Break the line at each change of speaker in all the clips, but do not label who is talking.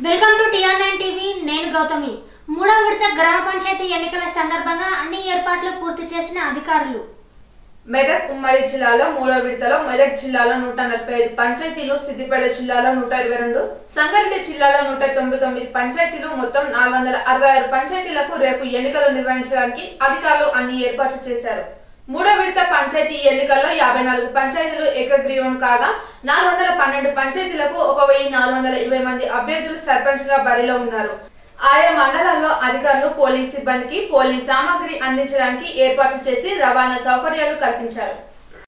Welcome to TR nine TV నేను గౌతమి మూడో విడత గ్రామ పంచాయతీ ఎన్నికల సందర్భంగా అన్ని ఏర్పాట్లు పూర్తి చేసిన అధికారులు
మెదక్ ఉమ్మడి జిల్లాలో మూడో విడతలో మెదక్ జిల్లాలో నూట నలభై ఐదు పంచాయతీలు సిద్దిపేట జిల్లాలో నూట ఇరవై రెండు సంగారెడ్డి జిల్లాలో నూట తొంభై తొమ్మిది పంచాయతీలు మొత్తం నాలుగు వందల అరవై ఆరు పంచాయతీలకు రేపు ఎన్నికలు నిర్వహించడానికి అధికారులు అన్ని ఏర్పాట్లు చేశారు మూడో విడత పంచాయతీ ఎన్నికల్లో యాభై నాలుగు పంచాయతీలు ఏకగ్రీవం కాగా నాలుగు వందల పన్నెండు పంచాయతీలకు ఒక వెయ్యి నాలుగు వందల ఇరవై మంది అభ్యర్థులు సర్పంచ్ గా బరిలో ఉన్నారు ఆయా మండలాల్లో అధికారులు పోలింగ్ సిబ్బందికి పోలింగ్ సామాగ్రి అందించడానికి ఏర్పాట్లు చేసి రవాణా సౌకర్యాలు కల్పించారు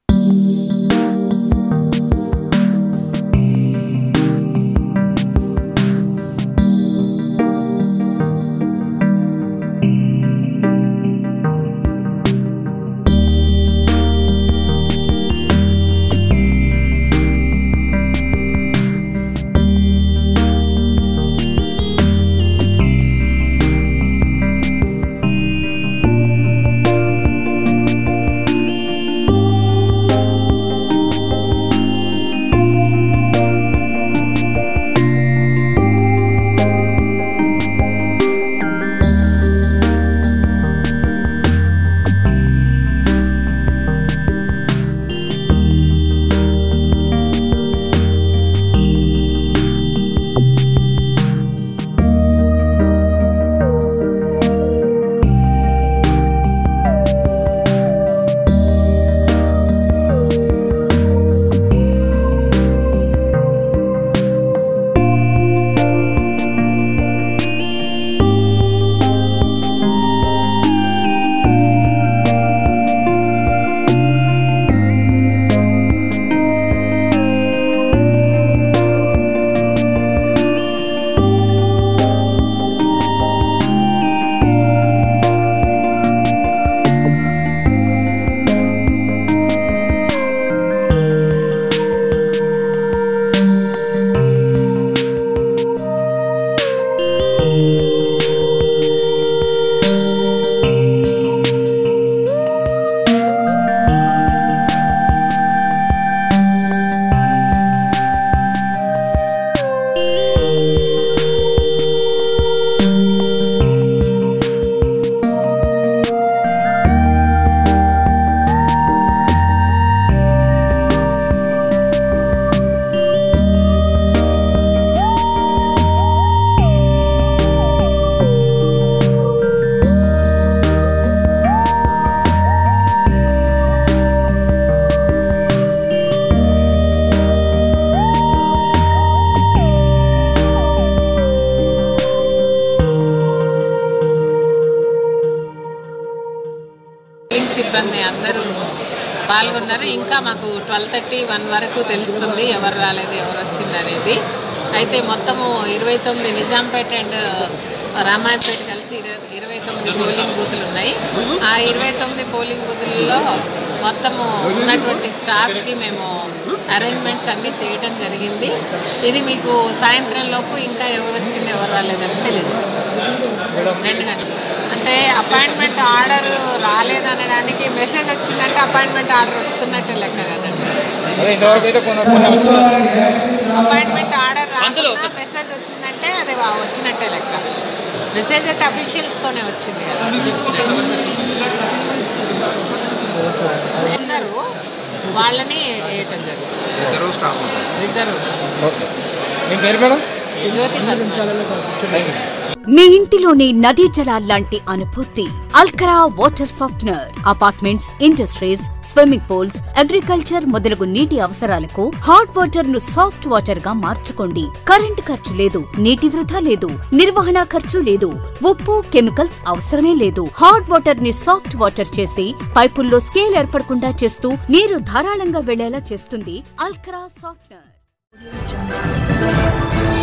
పోలింగ్ సిబ్బంది అందరూ పాల్గొన్నారు ఇంకా మాకు ట్వెల్వ్ థర్టీ వన్ వరకు తెలుస్తుంది ఎవరు రాలేదు ఎవరు వచ్చింది అనేది అయితే మొత్తము ఇరవై తొమ్మిది నిజాంపేట అండ్ రామాయపేట కలిసి ఇరవై ఇరవై తొమ్మిది పోలింగ్ బూతులు ఉన్నాయి ఆ ఇరవై తొమ్మిది పోలింగ్ బూతులలో మొత్తము ఉన్నటువంటి స్టాఫ్కి మేము అరేంజ్మెంట్స్ అన్నీ చేయడం జరిగింది ఇది మీకు సాయంత్రం లోపు ఇంకా ఎవరు వచ్చింది ఎవరు రాలేదని తెలియజేస్తాం రెండు గంటలు అంటే అపాయింట్మెంట్ ఆర్డర్ రాలేదనడానికి మెసేజ్ వచ్చిందంటే అపాయింట్మెంట్ ఆర్డర్ వస్తున్నట్టే లెక్క కదండి
అదే ఇంతవరకు అయితే కొన్ని కొన్ని వచ్చింది
అపాయింట్మెంట్ ఆర్డర్ రాకుండా మెసేజ్ వచ్చిందంటే అది వా- వచ్చినట్టే లెక్క మెసేజ్ అయితే అఫీషియల్స్తోనే వచ్చింది కదా ఉన్నారు వాళ్ళని వేయటం జరుగుతుంది రిజర్వ్
ఓకే మీ పేరు madam
Jyothi Padma.
Thank you
మీ ఇంటిలోని నదీ జలాల్లాంటి అనుభూతి Alkara water softener apartments industries swimming pools agriculture మొదలగు నీటి అవసరాలకు హాట్ వాటర్ ను సాఫ్ట్ వాటర్ గా మార్చుకోండి కరెంట్ ఖర్చు లేదు నీటి వృధా లేదు నిర్వహణ ఖర్చు లేదు ఉప్పు కెమికల్స్ అవసరమే లేదు హాట్ వాటర్ ని సాఫ్ట్ వాటర్ చేసి పైపుల్లో స్కేల్ ఏర్పడకుండా చేస్తూ నీరు ధారాళంగా వెళ్లేలా చేస్తుంది అల్కరా సాఫ్ట్నర్